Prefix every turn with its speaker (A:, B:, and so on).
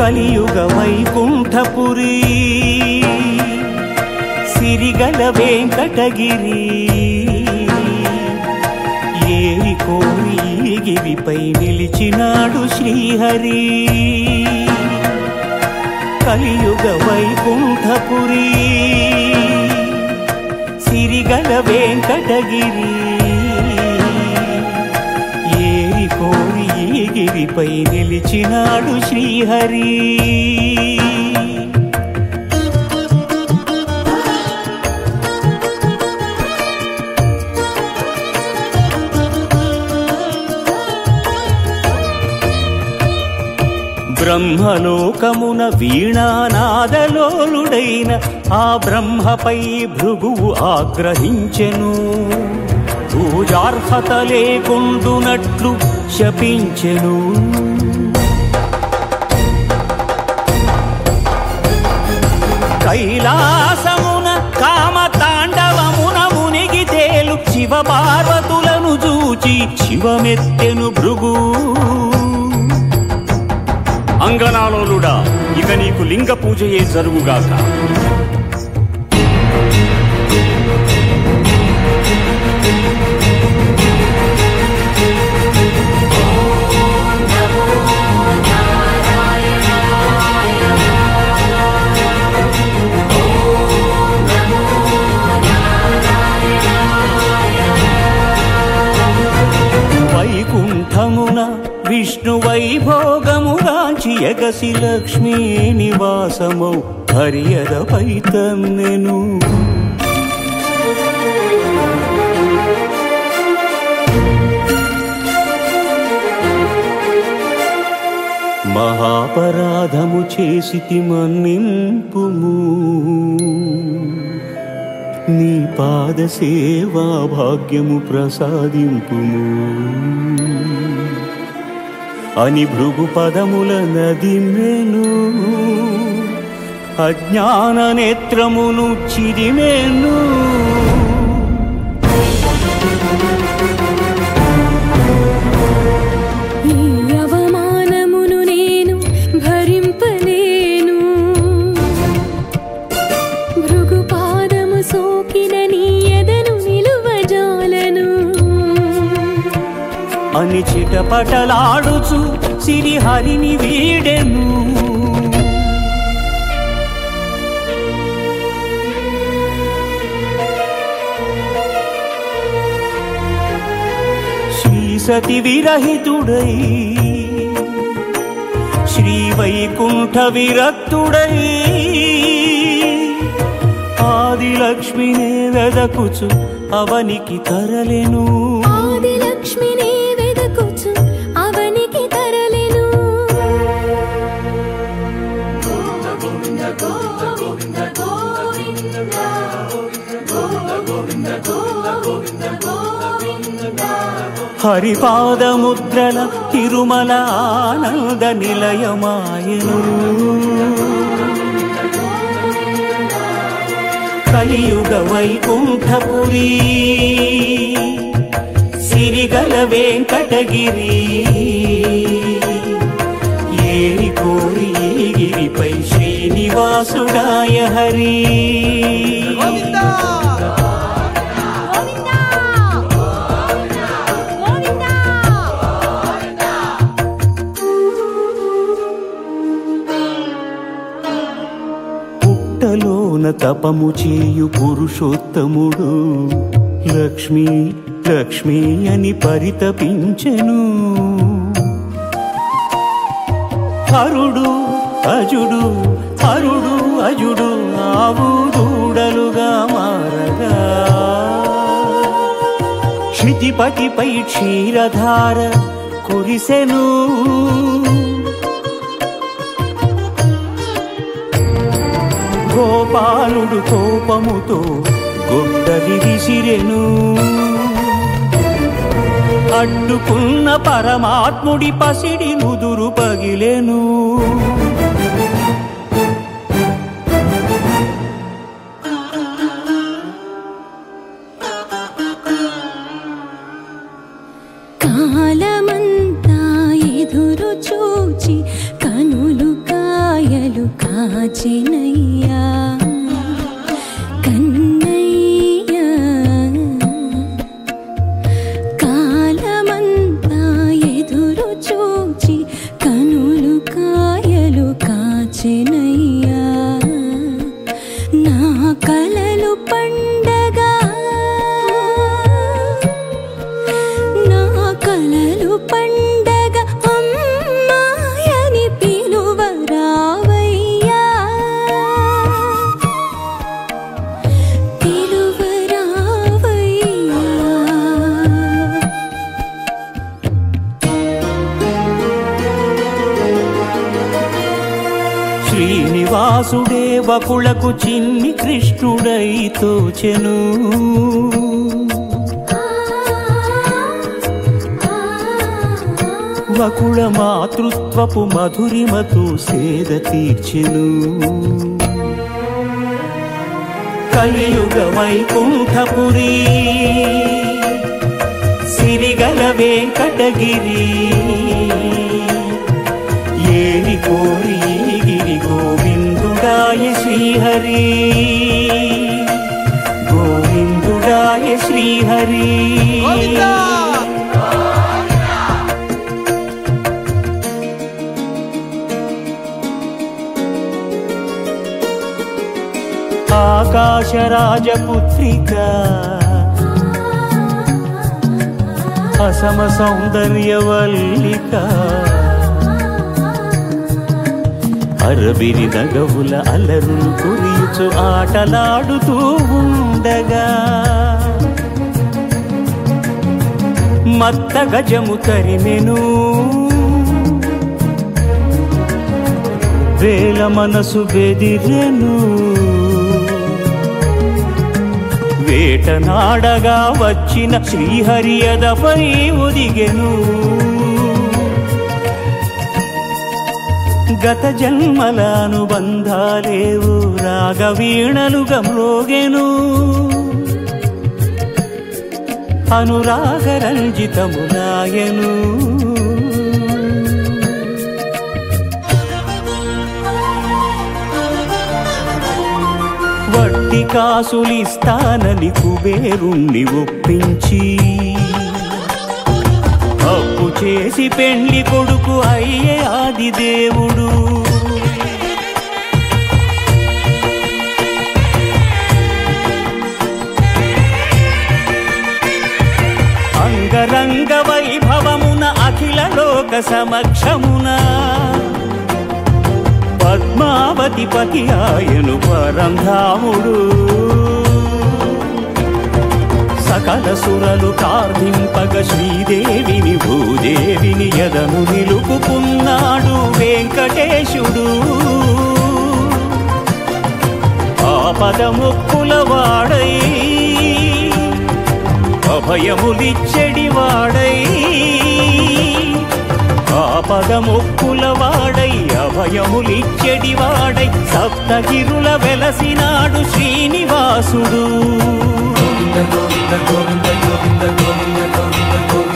A: కలియుగ వైకుంఠపురి సిరిగల వెంకటగిరి ఏరి కోరి ఈ గిరిపై నిలిచినాడు శ్రీహరి కలియుగ వైకుంఠపురి సిరిగల వెంకటగిరి ఏరి కోరి ఈ గిరిపై నిలిచినాడు శ్రీహరి బ్రహ్మలోకమున వీణానాదలోలుడైన ఆ బ్రహ్మపై భృగువు ఆగ్రహించెను పూజార్హత లేకుండునట్లు శపించెను కైలాసమున కామ తాండవమున మునిగి తేలు శివ పార్వతులను చూచి శివమెత్తెను భృగు
B: అంగనాలోలుడా ఇక నీకు లింగ పూజయే జరుగుగాక
A: వైకుంఠమున విష్ణు వైభోగముగాంచి ఎగసి లక్ష్మీ నివాసమౌ హరియదపై తన్నెను మహాపరాధము చేసితి మన్నింపుము నీ పాద సేవా భాగ్యము ప్రసాదింపుము అని భృగు పదముల నదిమెను అజ్ఞాన నేత్రమును చిరిమెను
C: ఈ అవమానమును నేను భరింపలేను భృగు పాదము సోకిన నీ ఎదను నిలువజాలను
A: అని చిటపటలాడుచు సిరిహరిని వీడెను శ్రీ సతి విరహితుడై శ్రీ వైకుంఠ విరక్తుడై ఆది లక్ష్మినే వెదకుచు అవనికి తరలెను
C: ఆది లక్ష్మిని వెదకుచు అవనికి తరలెను
A: హరిపాదముద్రల తిరుమల ఆనంద నిలయమాయను కలియుగ వైకుంఠపురి సిరిగల వెంకటగిరి ఏరి కోరి ఈ గిరిపై శ్రీనివాసుడాయ హరి పుట్టలోన తపము చేయు పురుషోత్తముడు లక్ష్మీ లక్ష్మీ అని పరితపించెను హరుడు అజుడు హరుడు అజుడు ఆవు దూడలుగా మారగా క్షితిపతిపై క్షీరధార కురిసెను గోపాలుడు కోపముతో గొడ్డలి విసిరెను అడ్డుకున్న పరమాత్ముడి పసిడి నుదురు పగిలెను
C: కాలమంతా ఎదురు చూచి కనులు కా కాచెనయ్యా కన్నయ్యా కాలమంతా ఎదురు చూచి కనులు కాయలు కాచెనయ్యా నా కలలు పండగా నా కలలు పండగ అమ్మాయని పిలువరావయ్యా పిలువరావయ్యా
A: శ్రీనివాసుడే వకులకు చిన్ని కృష్ణుడై తోచెను వకుళ మాతృత్వపు మధురిమతో సేద తీర్చెను కలియుగ వైకుంఠపురి సిరిగల వెంకటగిరి ఏరి కోరి గిరి గోవిందుడాయ శ్రీహరి గోవిందుడాయ శ్రీహరి ఆకాశరాజపుత్రిక అసమ సౌందర్యవల్లిక అరబిరి నగవుల అలరులు కురియుచు ఆటలాడుతూ ఉండగా మత్త గజము తరిమెను వేల మనసు బెదిరెను వేటనాడగా వచ్చిన శ్రీహరియదపై ఒదిగెను గత జన్మల అనుబంధాలేవు రాగవీణలుగా మ్రోగెను అనురాగరంజితములాయను వడ్డీ కాసులిస్తానని కుబేరుణ్ణి ఒప్పించి అప్పు చేసి పెళ్లి కొడుకు అయ్యే ఆది దేవుడు అంగరంగ వైభవమున అఖిల లోక సమక్షమున పద్మావతి పతి ఆయను పరంధాముడు సకల సురలు ప్రార్థింపగ శ్రీదేవిని భూదేవిని ఎదను నిలుపుకున్నాడు వెంకటేశుడు ఆపదముక్కుల వాడై అభయములిచ్చడి వాడై ఆపదముక్కుల వాడై అభయములిచ్చడి వాడై సప్తగిరుల వెలసినాడు శ్రీనివాసుడు
D: గోవింద గోవింద గోవింద గోవింద గోవింద గోవింద